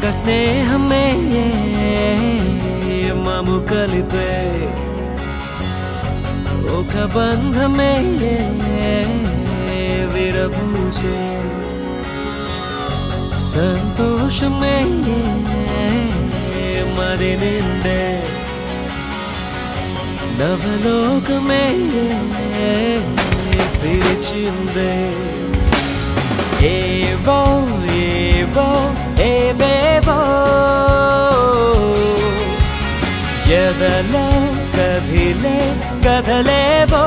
ఒక స్నేహమే మము కలిపే ఒక బంధమే విరబూసే సంతోషమే మరి నిండే నవలోకమే పిలిచిందే ఏవో ఏవో ఏవేవో ఎదలో కదిలే కదలేవో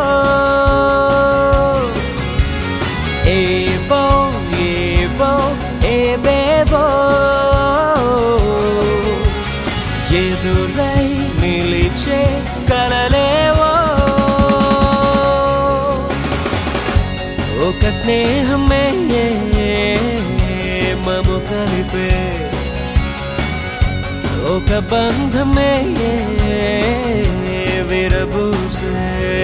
ఏవో ఏవో ఏవేవో ఎదురై నిలిచే కలలేవో ఒక స్నేహమే మము కలిపే ఒక బంధమే విరబూసే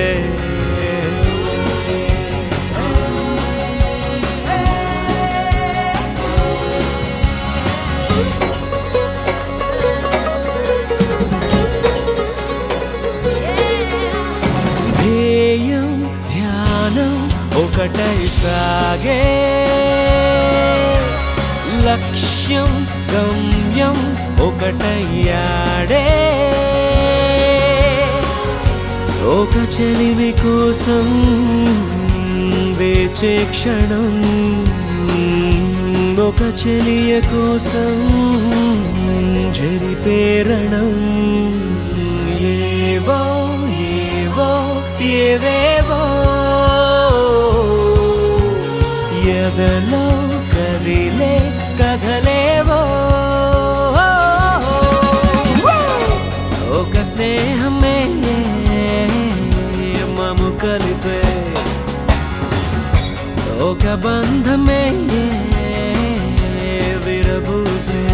ధ్యేయం ధ్యానం ఒకటై సాగే లక్ష్యం గమ్యం ఒకటయ్యాడే ఒక చెలిమి కోసం వేచే క్షణం ఒక చెలియ కోసం జరిపేరణం ఏవో ఏవో ఏవేవో ఎదలో కదిలే కదలేవో ఒక స్నేహమే మము కలిపే ఒక బంధమే విరబూసే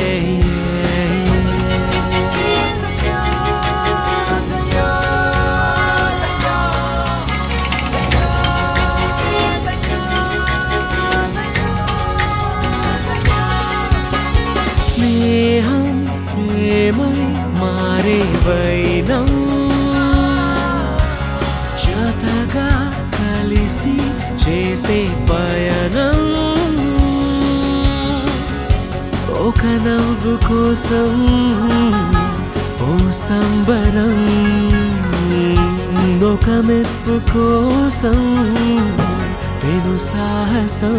స్నేహం ప్రేమై మారే వైనం జతగా కలిసి చేసే పయనం ఒక నవ్వు కోసం ఓ సంబరం ఒక మెప్పు కోసం పెను సాహసం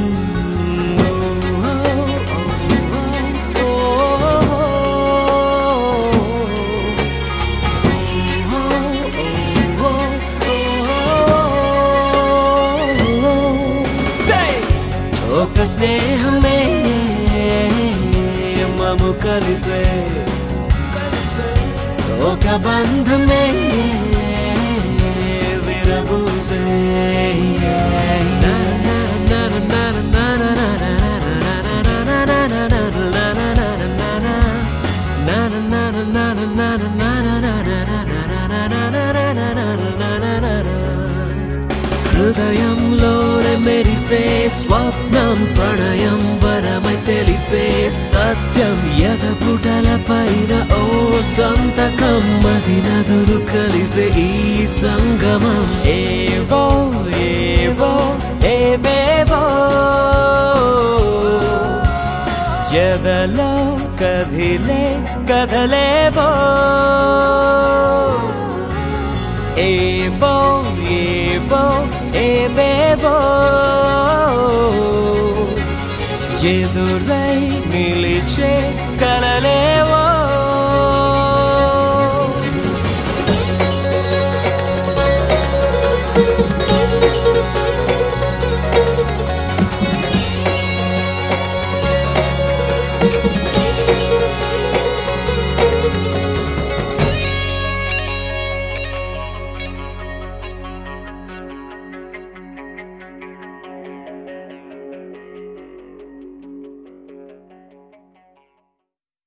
ఒక స్నేహమే మము కలిపే ఒక బంధమే విరబూసే నా నా నా నా నా నా నా నా నా నా నా నా హృదయంలోనే మెరిసే స్వప్నం ప్రణయం వరమై తెలిపే సత్యం ఎదపుటల పైన ఓ సంతకం మది నదులు కలిసే ఈ సంగమం ఏవో ఏవో ఏవేవో ఎదలో కదిలే కదలేవో ఏవో ఏవో ఏవేవో ఎదురై